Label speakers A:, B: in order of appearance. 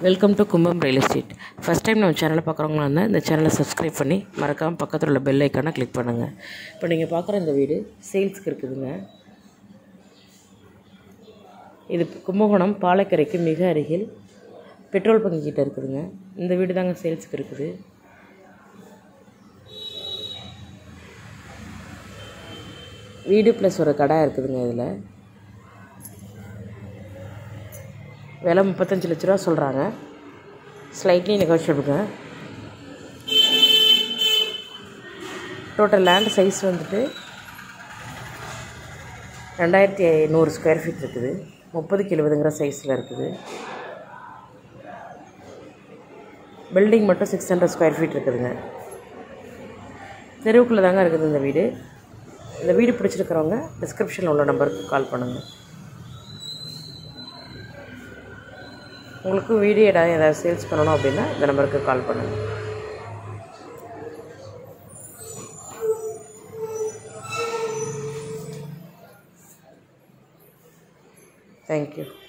A: welcome to Kumbam real estate first time நம்ம சேனலை பார்க்குறவங்களா இருந்தால் இந்த சேனலை சப்ஸ்கிரைப் பண்ணி மறக்காமல் பக்கத்தில் உள்ள பெல் ஐக்கானை கிளிக் பண்ணுங்கள் இப்போ நீங்கள் பார்க்குற இந்த வீடு சேல்ஸ்க்கு இருக்குதுங்க இது கும்பகோணம் பாலக்கரைக்கு மிக அருகில் பெட்ரோல் பங்கு கிட்ட இருக்குதுங்க இந்த வீடு தாங்க சேல்ஸ்க்கு இருக்குது வீடு ப்ளஸ் ஒரு கடை இருக்குதுங்க இதில் விலை முப்பத்தஞ்சு லட்ச ரூபா சொல்கிறாங்க ஸ்லைட்லி நெகோஷியபிளுங்க டோட்டல் லேண்ட் சைஸ் வந்துட்டு ரெண்டாயிரத்தி நூறு ஸ்கொயர் ஃபீட் இருக்குது முப்பதுக்கு எழுபதுங்கிற சைஸில் இருக்குது பில்டிங் மட்டும் சிக்ஸ் ஹண்ட்ரட் ஸ்கொயர் ஃபீட் இருக்குதுங்க தெருவுக்குள்ளே தாங்க இருக்குது இந்த வீடு இந்த வீடு பிடிச்சிருக்கிறவங்க டிஸ்கிரிப்ஷனில் உள்ள நம்பருக்கு கால் பண்ணுங்கள் உங்களுக்கு வீடியோ ஏதாவது ஏதாவது சேல்ஸ் பண்ணணும் அப்படின்னா இந்த நம்பருக்கு கால் பண்ணுங்கள் தேங்க்யூ